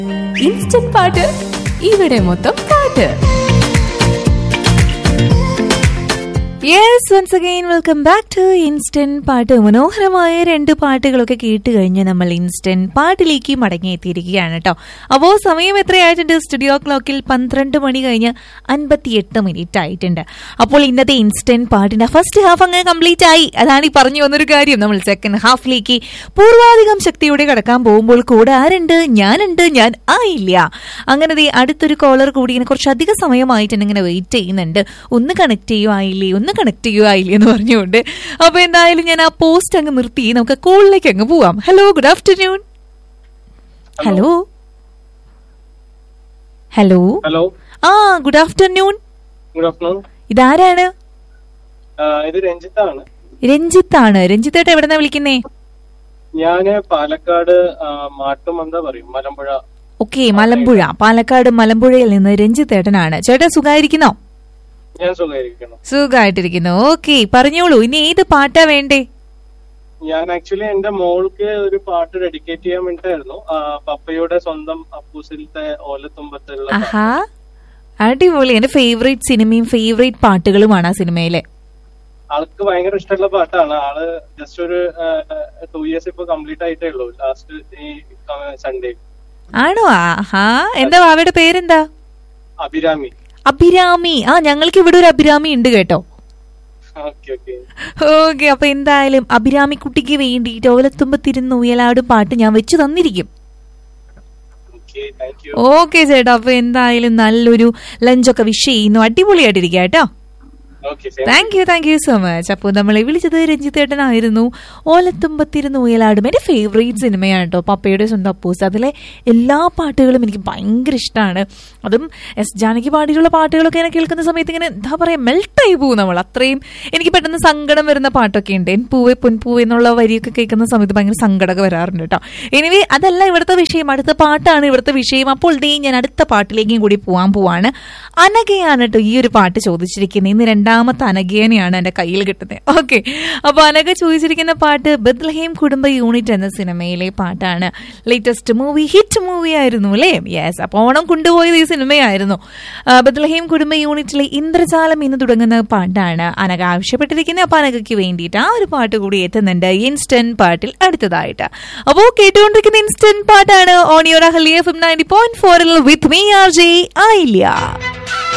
Instant പാട്ട് ഇവിടെ മൊത്തം പാട്ട് yes once again welcome back to instant പാട്ട് മനോഹരമായ രണ്ട് പാട്ടുകളൊക്കെ കേട്ട് കഴിഞ്ഞ് നമ്മൾ ഇൻസ്റ്റന്റ് പാട്ടിലേക്ക് മടങ്ങിയെത്തിയിരിക്കുകയാണ് കേട്ടോ അപ്പോൾ സമയം എത്രയായിട്ടുണ്ട് സ്റ്റുഡിയോ ക്ലോക്കിൽ പന്ത്രണ്ട് മണി കഴിഞ്ഞ് അൻപത്തിയെട്ട് മിനിറ്റ് ആയിട്ടുണ്ട് അപ്പോൾ ഇന്നത്തെ ഇൻസ്റ്റന്റ് പാട്ടിന്റെ ഫസ്റ്റ് ഹാഫ് അങ്ങ് കംപ്ലീറ്റ് ആയി അതാണ് ഈ പറഞ്ഞു വന്നൊരു കാര്യം നമ്മൾ സെക്കൻഡ് ഹാഫിലേക്ക് പൂർവാധികം ശക്തിയോടെ കടക്കാൻ പോകുമ്പോൾ കൂടെ ആരുണ്ട് ഞാനുണ്ട് ഞാൻ ആയില്ല അങ്ങനെ ദേ അടുത്തൊരു കോളർ കൂടി ഇങ്ങനെ കുറച്ചധികം സമയമായിട്ട് ഇങ്ങനെ വെയിറ്റ് ചെയ്യുന്നുണ്ട് ഒന്ന് കണക്ട് ചെയ്യുവായില്ലേ ഒന്ന് കണക്ട് ചെയ്യുവായില്ലേ എന്ന് പറഞ്ഞുകൊണ്ട് അപ്പൊ എന്തായാലും ഞാൻ ആ പോസ്റ്റ് അങ്ങ് നിർത്തി നമുക്ക് കോളിലേക്ക് അങ്ങ് പോവാം hello good afternoon hello hello hello ആ ഗുഡ് ആഫ്റ്റർനൂൺ ഗുഡ് ആഫ്റ്റർനൂൺ ഇതാരാണ് ഇത് രഞ്ജിത്താണ് രഞ്ജിത്താണ് രഞ്ജിത്തേട്ട എവിടെന്നാ വിളിക്കുന്നേ ഞാന് പാലക്കാട് ആ, മാട്ടുമന്ത പറയും മലമ്പുഴ ഓക്കെ മലമ്പുഴ പാലക്കാട് മലമ്പുഴയിൽ നിന്ന് രഞ്ജിത്തേട്ടനാണ് ചേട്ടാ സുഖായിരിക്കുന്നോ ഞാൻ സുഖമായിരിക്കണം സുഖമായിട്ടിരിക്കുന്നു ഓക്കെ പറഞ്ഞോളൂ ഇനി ഏത് പാട്ടാ വേണ്ടേ ഞാൻ ആക്ച്വലി എന്റെ മോൾക്ക് ഒരു പാട്ട് ഡെഡിക്കേറ്റ് ചെയ്യാൻ വേണ്ടിട്ടായിരുന്നു ആ, പപ്പയുടെ സ്വന്തം അപ്പൂസിലത്തെ ഓലത്തുമ്പത്തുള്ള പാട്ട്. ആഹാ അടിപൊളി എന്റെ ഫേവറേറ്റ് സിനിമയും ഫേവറേറ്റ് പാട്ടുകളുമാണ് ആ സിനിമയിലെ ആൾക്ക് ഭയങ്കര ഇഷ്ടമുള്ള പാട്ടാണ് ആള് ജസ്റ്റ് ഒരു ടു ഇയേഴ്സ് ഇപ്പൊ കംപ്ലീറ്റ് ആയിട്ടേ ഉള്ളൂ ലാസ്റ്റ് ഈ സൺഡേ ആണോ ആഹാ എന്താ വാവയുടെ പേരെന്താ അഭിരാമി അഭിരാമി ആ ഞങ്ങൾക്ക് ഇവിടെ ഒരു അഭിരാമി ഉണ്ട് കേട്ടോ ഓക്കെ ഓക്കെ ഓക്കെ അപ്പൊ എന്തായാലും അഭിരാമി കുട്ടിക്ക് വേണ്ടിയിട്ട് ഓലത്തുമ്പത്തിരുന്ന് ഉയലാടും പാട്ട് ഞാൻ വെച്ച് തന്നിരിക്കും ഓക്കെ താങ്ക് യു ഓക്കെ ചേട്ടാ അപ്പൊ എന്തായാലും നല്ലൊരു ലഞ്ചൊക്കെ വിഷ് ചെയ്യുന്നു അടിപൊളിയായിട്ടിരിക്കുക കേട്ടോ okay thank you thank you so much അപ്പോൾ നമ്മളെ വിളിച്ചത് രഞ്ജിത്തേട്ടനായിരുന്നു ഓലത്തുമ്പത്തിരുന്ന് ഉയലാടും എൻ്റെ ഫേവറേറ്റ് സിനിമയാണ് കേട്ടോ പപ്പയുടെ സ്വന്തം അപ്പൂസ് അതിലെ എല്ലാ പാട്ടുകളും എനിക്ക് ഭയങ്കര ഇഷ്ടമാണ് അതും എസ് ജാനകി പാടിയിട്ടുള്ള പാട്ടുകളൊക്കെ ഇങ്ങനെ കേൾക്കുന്ന സമയത്ത് ഇങ്ങനെ എന്താ പറയുക മെൽട്ടായി പോകും നമ്മൾ അത്രയും എനിക്ക് പെട്ടെന്ന് സങ്കടം വരുന്ന പാട്ടൊക്കെ ഉണ്ട് എൻ പൂവെ പൊൻപൂവെ എന്നുള്ള വരിയൊക്കെ കേൾക്കുന്ന സമയത്ത് ഭയങ്കര സങ്കടമൊക്കെ വരാറുണ്ട് കേട്ടോ എനിവേ അതല്ല ഇവിടുത്തെ വിഷയം അടുത്ത പാട്ടാണ് ഇവിടുത്തെ വിഷയം അപ്പോൾ ദേ ഞാൻ അടുത്ത പാട്ടിലേക്കും കൂടി പോകാൻ പോവാണ് അനഘയാണ് കേട്ടോ ഈ ഒരു പാട്ട് ചോദിച്ചിരിക്കുന്നത് ഇന്ന് രണ്ടാമത്തെ അനഘേനെയാണ് എന്റെ കയ്യിൽ കിട്ടുന്നത് ഓക്കെ അപ്പൊ അനഘ ചോദിച്ചിരിക്കുന്ന പാട്ട് ബദ്ലഹേം കുടുംബ യൂണിറ്റ് എന്ന സിനിമയിലെ പാട്ടാണ് ലേറ്റസ്റ്റ് മൂവി ഹിറ്റ് മൂവി ആയിരുന്നു അല്ലേ യെസ് അപ്പൊ ഓണം കൊണ്ടുപോയത് ഈ സിനിമയായിരുന്നു ആ, ബദ്ലഹേം കുടുംബ യൂണിറ്റിലെ ഇന്ദ്രജാലം എന്ന് തുടങ്ങുന്ന പാട്ടാണ് അനഘ ആവശ്യപ്പെട്ടിരിക്കുന്നത് അപ്പൊ അനഘയ്ക്ക് വേണ്ടിയിട്ട് ആ ഒരു പാട്ട് കൂടി എത്തുന്നുണ്ട് ഇൻസ്റ്റന്റ് പാട്ടിൽ അടുത്തതായിട്ട് അപ്പോ കേട്ടുകൊണ്ടിരിക്കുന്ന ഇൻസ്റ്റന്റ് പാട്ടാണ് ഓൺ യുവർ അഹലി എഫ് എം നയൻറ്റി പോയിന്റ് ഫോറിൽ വിത്ത് മീ ആർ ജെ ആയില്ല